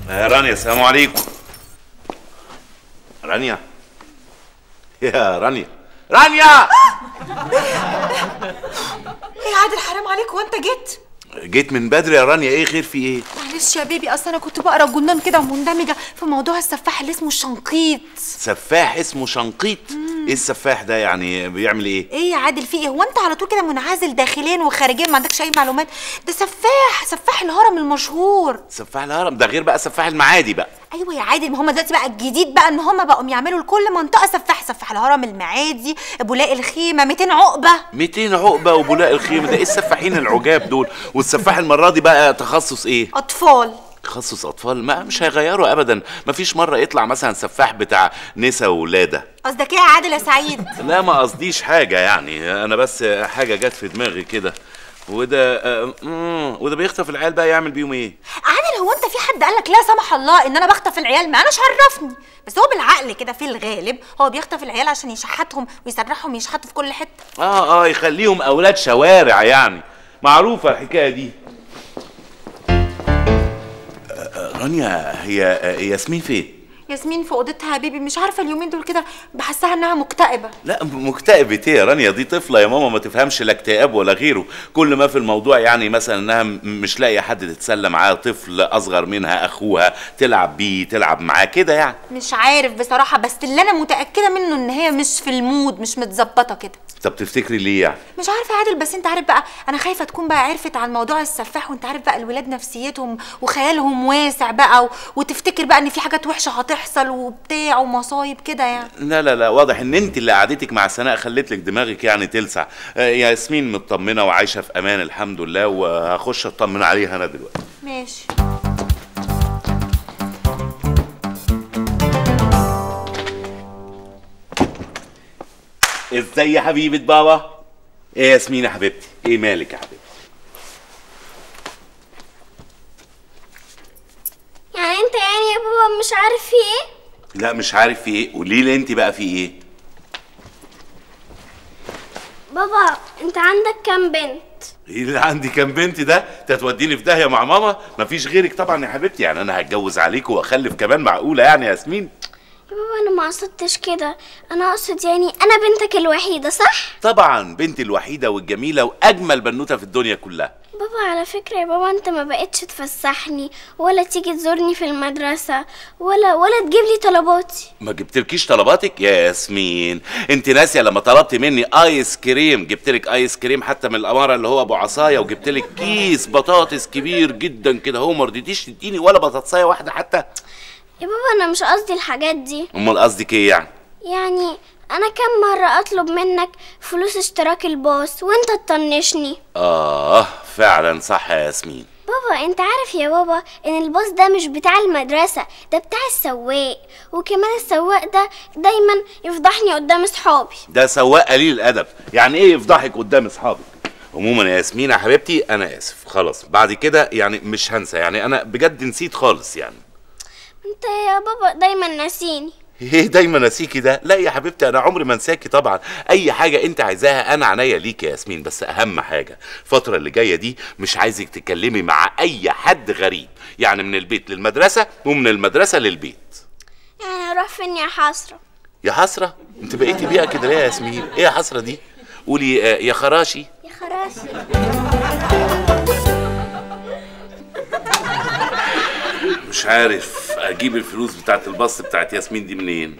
يا رانيا السلام عليكم رانيا يا رانيا رانيا ايه يا عادل حرام عليك وانت جيت جيت من بدري يا رانيا ايه خير في ايه معلش يا بيبي اصل انا كنت بقرا جنان كده ومندمجه في موضوع السفاح اللي اسمه الشنقيط سفاح اسمه شنقيط ايه السفاح ده يعني بيعمل ايه ايه يا عادل في ايه هو انت على طول كده منعزل داخليا وخارجيا ما عندكش اي معلومات ده سفاح سفاح الهرم المشهور سفاح الهرم ده غير بقى سفاح المعادي بقى ايوه يا عادل ما هم دلوقتي بقى الجديد بقى ان هم بقوا يعملوا لكل منطقه سفاح سفاح الهرم المعادي بولاق الخيمه 200 عقبه 200 عقبه وبولاق الخيمه ده ايه السفاحين العجاب دول والسفاح المره دي بقى تخصص ايه اطفال تخصص اطفال ما مش هيغيروا ابدا ما فيش مره يطلع مثلا سفاح بتاع نسا وولاده قصدك ايه يا عادل يا سعيد لا ما قصديش حاجه يعني انا بس حاجه جت في دماغي كده وده آه، مم، وده بيخطف العيال بقى يعمل بيهم ايه عادل هو انت في حد قال لك لا سمح الله ان انا بخطف العيال ما اناش عرفني بس هو بالعقل كده في الغالب هو بيخطف العيال عشان يشحتهم ويسرحهم يشحتوا في كل حته اه اه يخليهم اولاد شوارع يعني معروفه الحكايه دي آه، آه، رانيا هي آه، ياسمين فين ياسمين في اوضتها يا بيبي مش عارفه اليومين دول كده بحسها انها مكتئبه لا مكتئبة ايه يا رانيا دي طفلة يا ماما ما تفهمش لا اكتئاب ولا غيره كل ما في الموضوع يعني مثلا انها م- مش لاقية حد تتسلى معاه طفل اصغر منها اخوها تلعب بيه تلعب معاه كده يعني مش عارف بصراحه بس اللي انا متاكده منه ان هي مش في المود مش متظبطه كده طب تفتكري ليه يعني مش عارفه يا عادل بس انت عارف بقى انا خايفه تكون بقى عرفت عن موضوع السفاح وانت عارف بقى الولاد نفسيتهم وخيالهم واسع بقى و... وتفتكر بقى ان في حاجات وحشه هتحصل وبتاع ومصايب كده يعني لا لا لا واضح ان انت اللي قعدتك مع سناء خلت لك دماغك يعني تلسع آه، ياسمين مطمنة وعايشة في امان الحمد لله وهخش اطمن عليها انا دلوقتي ماشي ازاي يا حبيبة بابا ايه يا ياسمين يا حبيبتي ايه مالك يا حبيبتي يعني انت يعني يا بابا مش عارف في ايه لا مش عارف في ايه قولي لي انت بقى في ايه بابا انت عندك كام بنت ايه اللي عندي كام بنت ده انت هتوديني في داهيه مع ماما مفيش غيرك طبعا يا حبيبتي يعني انا هتجوز عليك واخلف كمان معقوله يعني يا ياسمين يا بابا انا ما قصدتش كده انا اقصد يعني انا بنتك الوحيده صح طبعا بنتي الوحيده والجميله واجمل بنوته في الدنيا كلها بابا على فكره يا بابا انت ما بقتش تفسحني ولا تيجي تزورني في المدرسه ولا ولا تجيب لي طلباتي ما جبتلكيش طلباتك يا ياسمين انت ناسيه لما طلبت مني ايس كريم جبتلك ايس كريم حتى من الاماره اللي هو ابو عصايه وجبتلك كيس بطاطس كبير جدا كده هو ما رضيتيش تديني ولا بطاطسايه واحده حتى يا بابا انا مش قصدي الحاجات دي امال قصدك ايه يعني يعني انا كم مره اطلب منك فلوس اشتراك الباص وانت تطنشني اه فعلا صح يا ياسمين بابا انت عارف يا بابا ان الباص ده مش بتاع المدرسة ده بتاع السواق وكمان السواق ده دايما يفضحني قدام صحابي ده سواق قليل الادب يعني ايه يفضحك قدام اصحابك عموما يا ياسمين يا حبيبتي انا اسف خلاص بعد كده يعني مش هنسى يعني انا بجد نسيت خالص يعني انت يا بابا دايما ناسيني ايه دايما ناسيكي ده لا يا حبيبتي انا عمري ما انساكي طبعا اي حاجه انت عايزاها انا عينيا ليك يا ياسمين بس اهم حاجه الفتره اللي جايه دي مش عايزك تتكلمي مع اي حد غريب يعني من البيت للمدرسه ومن المدرسه للبيت يعني اروح فين يا حسرة يا حسره انت بقيتي بيها كده ليه يا ياسمين ايه يا حسره دي قولي آه، يا خراشي يا خراشي مش عارف اجيب الفلوس بتاعت الباص بتاعت ياسمين دي منين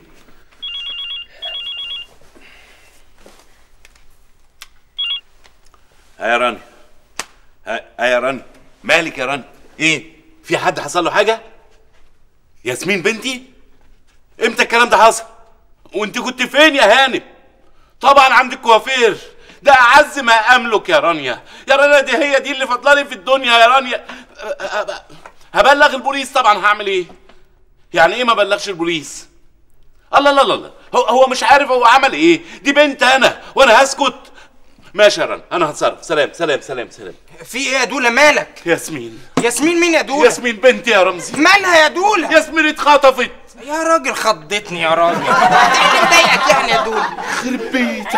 ها يا راني ها ها يا راني مالك يا راني ايه في حد حصل له حاجه ياسمين بنتي امتى الكلام ده حصل وانت كنت فين يا هانم طبعا عند الكوافير ده اعز ما املك يا رانيا يا رانيا دي هي دي اللي فاضلالي في الدنيا يا رانيا أ- أ- أ- هبلغ البوليس طبعا هعمل ايه يعني ايه ما بلغش البوليس الله الله الله الله. هو هو مش عارف هو عمل ايه دي بنت انا وانا هسكت ماشي يا رنا انا هتصرف سلام سلام سلام سلام في ايه يا دوله مالك ياسمين ياسمين مين يا دوله ياسمين بنتي يا رمزي مالها يا دوله ياسمين اتخطفت يا راجل خضتني يا راجل ايه اللي مضايقك يعني يا دوله يخرب بيتك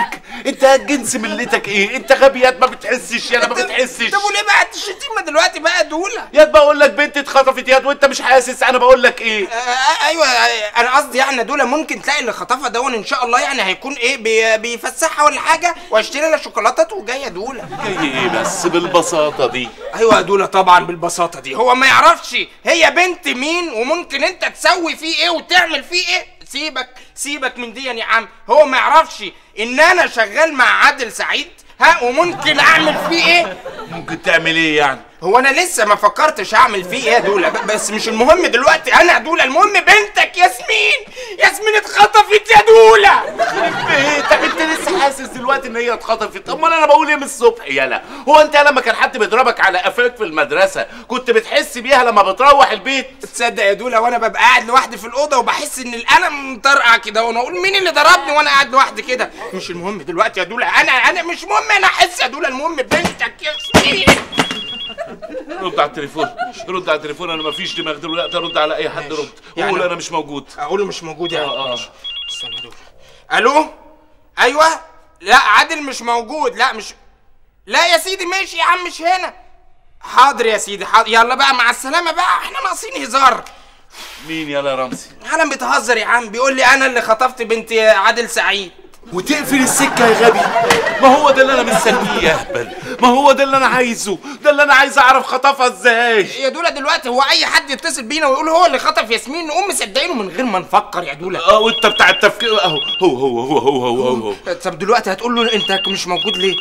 انت جنس ملتك ايه انت غبيات ما بتحسش يا ما بتحسش طب وليه بقى الشتيمه دلوقتي بقى يا دوله ياد بقول لك بنت اتخطفت ياد وانت مش حاسس انا بقول لك ايه آه، آه، ايوه آه، انا قصدي يعني دول ممكن تلاقي اللي خطفها دون ان شاء الله يعني هيكون ايه بي- بيفسحها ولا حاجه واشتري لها شوكولاتات وجايه دوله جاي ايه بس بالبساطه دي ايوه يا دوله طبعا بالبساطه دي هو ما يعرفش هي بنت مين وممكن انت تسوي فيه ايه وتعمل فيه ايه سيبك سيبك من دي يا عم هو ما يعرفش ان انا شغال مع عادل سعيد ها وممكن اعمل فيه ايه ممكن تعمل ايه يعني هو انا لسه ما فكرتش اعمل فيه ايه يا دوله ب- بس مش المهم دلوقتي انا يا دوله المهم بنتك ياسمين ياسمين اتخطفت يا دوله ايه طب انت لسه حاسس دلوقتي ان هي اتخطفت امال انا بقول ايه من الصبح يالا هو انت لما كان حد بيضربك على قفاك في المدرسه كنت بتحس بيها لما بتروح البيت تصدق يا دوله وانا ببقى قاعد لوحدي في الاوضه وبحس ان القلم مطرقع كده وانا اقول مين اللي ضربني وانا قاعد لوحدي كده مش المهم دلوقتي يا دوله انا انا مش مهم انا احس يا دوله المهم بنتك ياسمين رد على التليفون رد على التليفون انا مفيش دماغ دلوقتي ارد على اي حد رد يعني- قول انا مش موجود اقول مش موجود يعني اه اه استنى يا دوله الو ايوه لا عادل مش موجود لا مش لا يا سيدي ماشي يا عم مش هنا حاضر يا سيدي حاضر يلا بقى مع السلامه بقى احنا ناقصين هزار مين يالا يا رمزي عالم بتهزر يا عم بيقول لي انا اللي خطفت بنت عادل سعيد وتقفل السكه يا غبي ما هو ده اللي انا مستنيه يا اهبل ما هو ده اللي انا عايزه ده اللي انا عايز اعرف خطفها ازاي يا دولا دلوقتي هو اي حد يتصل بينا ويقول هو اللي خطف ياسمين نقوم مصدقينه من غير ما نفكر يا دولا اه وانت بتاع التفكير اهو هو هو هو هو هو هو, هو. طب دلوقتي هتقول له انت مش موجود ليه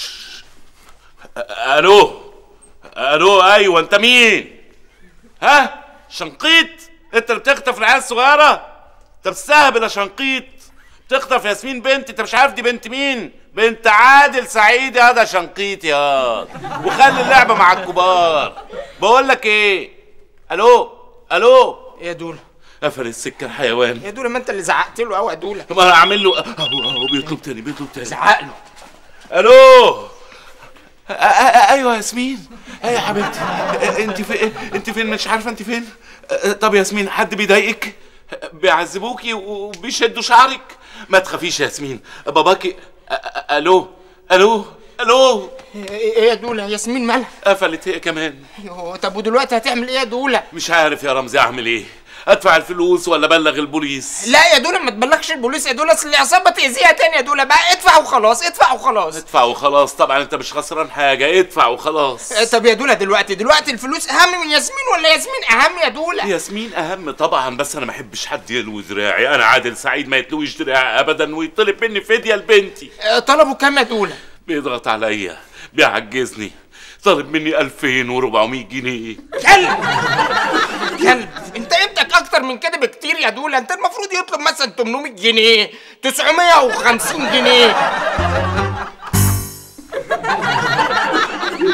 الو الو ايوه انت مين ها شنقيط انت اللي بتخطف العيال الصغيره انت بتستهبل يا شنقيط بتخطف ياسمين بنت انت مش عارف دي بنت مين بنت عادل سعيد هذا شنقيط يا وخلي اللعبه مع الكبار بقول لك ايه الو الو يا دولا قفل السكه الحيوان يا دولا ما انت اللي زعقت له قوي يا دولا طب انا اعمل له اهو اهو بيطلب تاني بيطلب تاني زعق له الو أ- أ- ايوه ياسمين ايه يا حبيبتي أ- انت في انت فين مش عارفه انت فين أ- طب ياسمين حد بيضايقك بيعذبوكي وبيشدوا شعرك ما تخافيش يا ياسمين باباكي أ- أ- الو الو الو ايه ايه يا دولا ياسمين مالها قفلت هي كمان يوه، طب ودلوقتي هتعمل ايه يا دولا مش عارف يا رمزي اعمل ايه ادفع الفلوس ولا ابلغ البوليس لا يا دولا ما تبلغش البوليس يا دولا اصل العصابه تاذيها تاني يا دولا بقى ادفع وخلاص ادفع وخلاص ادفع وخلاص طبعا انت مش خسران حاجه ادفع وخلاص اه، طب يا دولا دلوقتي دلوقتي الفلوس اهم من ياسمين ولا ياسمين اهم يا دولا ياسمين اهم طبعا بس انا ما احبش حد يلوي دراعي انا عادل سعيد ما يتلويش دراعي ابدا ويطلب مني فديه لبنتي اه، طلبوا كام يا دولا بيضغط عليا بيعجزني طالب مني 2400 جنيه كلب كلب انت قيمتك اكتر من كده بكتير يا دولا انت المفروض يطلب مثلا 800 جنيه 950 جنيه